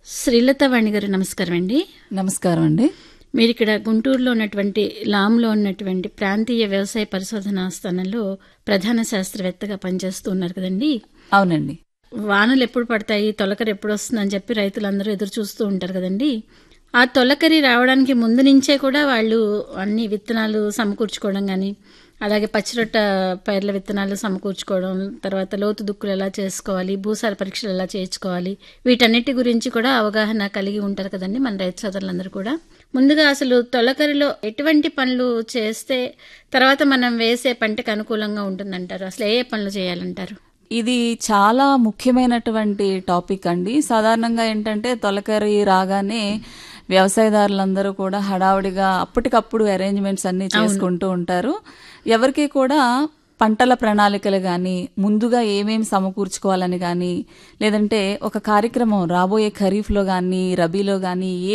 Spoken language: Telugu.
శ్రీలత వాణి గారు నమస్కారం అండి నమస్కారం అండి మీరు ఇక్కడ గుంటూరులో ఉన్నటువంటి లాంలో ఉన్నటువంటి ప్రాంతీయ వ్యవసాయ పరిశోధనా స్థానంలో ప్రధాన శాస్త్రవేత్తగా పనిచేస్తూ ఉన్నారు కదండి అవునండి వానలు ఎప్పుడు పడతాయి తొలకరి ఎప్పుడు వస్తుందని చెప్పి రైతులందరూ ఎదురు చూస్తూ ఉంటారు కదండి ఆ తొలకరి రావడానికి ముందు నుంచే కూడా వాళ్ళు అన్ని విత్తనాలు సమకూర్చుకోవడం కానీ అలాగే పచ్చిరొట్ట పైర్ల విత్తనాలు సమకూర్చుకోవడం తర్వాత లోతు దుక్కులు ఎలా చేసుకోవాలి భూసార పరీక్షలు ఎలా చేయించుకోవాలి వీటన్నిటి గురించి కూడా అవగాహన కలిగి ఉంటారు కదండి మన రైతు సోదరులందరూ కూడా ముందుగా అసలు తొలకరిలో ఎటువంటి పనులు చేస్తే తర్వాత మనం వేసే పంటకు అనుకూలంగా ఉంటుందంటారు అసలు ఏ ఏ పనులు చేయాలంటారు ఇది చాలా ముఖ్యమైనటువంటి టాపిక్ అండి సాధారణంగా ఏంటంటే తొలకరి రాగానే వ్యవసాయదారులందరూ కూడా హడావుడిగా అప్పటికప్పుడు అరేంజ్మెంట్స్ అన్ని చేసుకుంటూ ఉంటారు ఎవరికి కూడా పంటల ప్రణాళికలు కానీ ముందుగా ఏమేమి సమకూర్చుకోవాలని కానీ లేదంటే ఒక కార్యక్రమం రాబోయే ఖరీఫ్లో కానీ రబీలో కానీ ఏ